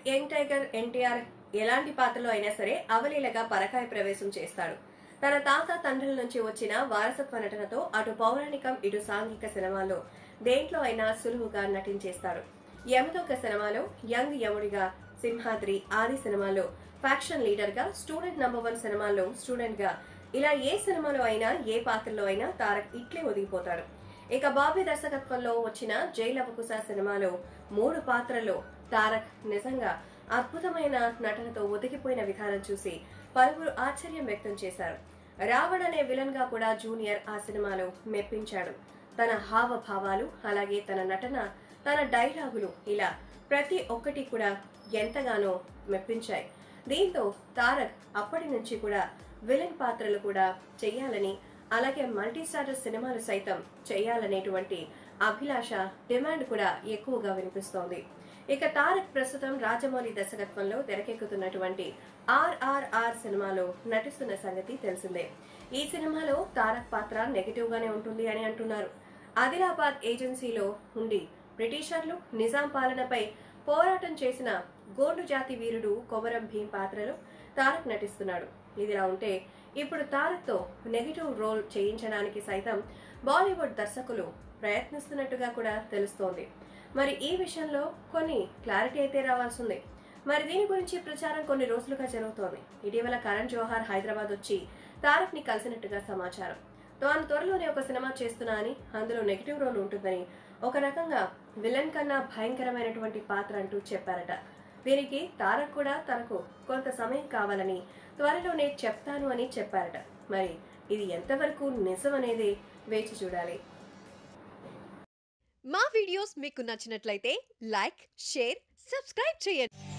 young tiger NTR ఎలాంటి పాత్రలో అయినా సరే అవలీలగా పరకాయ ప్రవేశం చేస్తాడు తన తాత తండ్రుల నుంచి వచ్చిన వారసత్వ నటనతో అటు పౌరాణికం ఇటు సాంఘిక సినిమాల్లో దేంట్లో అయినా సులువుగా నటించేస్తాడు యమదొక సినిమాలో యంగ్ యముడిగా సింహాద్రి ఆది సినిమాలో ఫ్యాక్షన్ లీడర్ గా స్టూడెంట్ నంబర్ వన్ సినిమాల్లో స్టూడెంట్ గా ఇలా ఏ సినిమాలో అయినా ఏ పాత్రలో అయినా తారక్ ఇట్లే ఒదిగిపోతాడు ఇక బాబీ దర్శకత్వంలో వచ్చిన జైలవకుశ సినిమాలో మూడు పాత్రల్లో తారక్ నిజంగా అద్భుతమైన నటనతో ఒదిగిపోయిన విధానం చూసి పలువురు ఆశ్చర్యం వ్యక్తం చేశారు రావణ్ అనే విలన్ గా కూడా జూనియర్ ఆ సినిమాలో మెప్పించాడు తన హావభావాలు అలాగే తన నటన తన డైలాగులు ఇలా ప్రతి ఒక్కటి కూడా ఎంతగానో మెప్పించాయి దీంతో తారక్ అప్పటి నుంచి కూడా విలన్ పాత్రలు కూడా చెయ్యాలని అలాగే మల్టీ స్టారర్ సినిమాలు సైతం చేయాలనేటువంటి అభిలాష డిమాండ్ కూడా ఎక్కువగా వినిపిస్తోంది ఇక తారక్ ప్రస్తుతం రాజమౌళి దర్శకత్వంలో తెరకెక్కుతున్నటువంటి ఆర్ఆర్ఆర్ సినిమాలో నటిస్తున్న సంగతి తెలిసిందే ఈ సినిమాలో తారక్ పాత్ర నెగటివ్ గానే ఉంటుంది అని అంటున్నారు ఆదిలాబాద్ ఏజెన్సీలో ఉండి బ్రిటిషర్లు నిజాం పాలనపై పోరాటం చేసిన గోండు జాతి వీరుడు కొమరం భీం పాత్రలో తారక్ నటిస్తున్నాడు ఇదిలా ఉంటే ఇప్పుడు తారక్ తో నెగిటివ్ రోల్ చేయించడానికి సైతం బాలీవుడ్ దర్శకులు ప్రయత్నిస్తున్నట్టుగా కూడా తెలుస్తోంది మరి ఈ విషయంలో కొన్ని క్లారిటీ అయితే రావాల్సింది మరి దీని గురించి ప్రచారం కొన్ని రోజులుగా జరుగుతోంది ఇటీవల కరణ్ జోహార్ హైదరాబాద్ వచ్చి తారక్ ని కలిసినట్టుగా సమాచారం తాను త్వరలోనే ఒక సినిమా చేస్తున్నా అని అందులో నెగిటివ్ రోల్ ఉంటుందని ఒక రకంగా విలన్ కన్నా భయంకరమైనటువంటి పాత్ర అంటూ చెప్పారట దీనికి తారక్ కూడా తనకు కొంత సమయం కావాలని త్వరలోనే చెప్తాను అని చెప్పారట మరి ఇది ఎంతవరకు నిజం అనేది వేచి చూడాలి మా వీడియోస్ మీకు నచ్చినట్లయితే లైక్ షేర్ సబ్స్క్రైబ్ చేయండి